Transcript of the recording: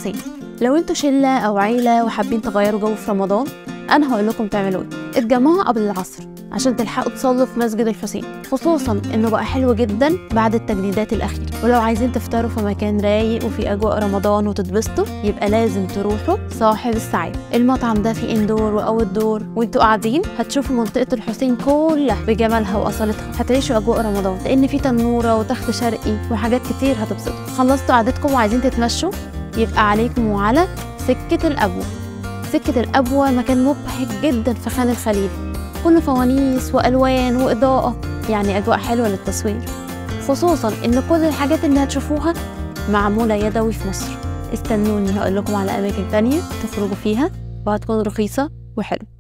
الحسين لو انتوا شله او عيله وحابين تغيروا جو في رمضان انا هقول لكم تعملوا ايه اتجمعوا قبل العصر عشان تلحقوا تصلوا في مسجد الحسين خصوصا انه بقى حلو جدا بعد التجديدات الاخيره ولو عايزين تفطروا في مكان رايق وفي اجواء رمضان وتتبسطوا يبقى لازم تروحوا صاحب السعاده المطعم ده فيه اندور واوت دور وانتوا قاعدين هتشوفوا منطقه الحسين كلها بجمالها واصالتها هتعيشوا اجواء رمضان لان في تنوره وتخت شرقي وحاجات كتير هتبسطوا خلصتوا قعدتكم وعايزين تتمشوا يبقى عليكم وعلى سكه الابوه سكة الأبوة مكان مبهج جدا في خان الخليل كله فوانيس وألوان وإضاءة يعني أجواء حلوة للتصوير خصوصا إن كل الحاجات اللي هتشوفوها معمولة يدوي في مصر استنوني هقول لكم على أماكن تانية تخرجوا فيها وهتكون رخيصة وحلوة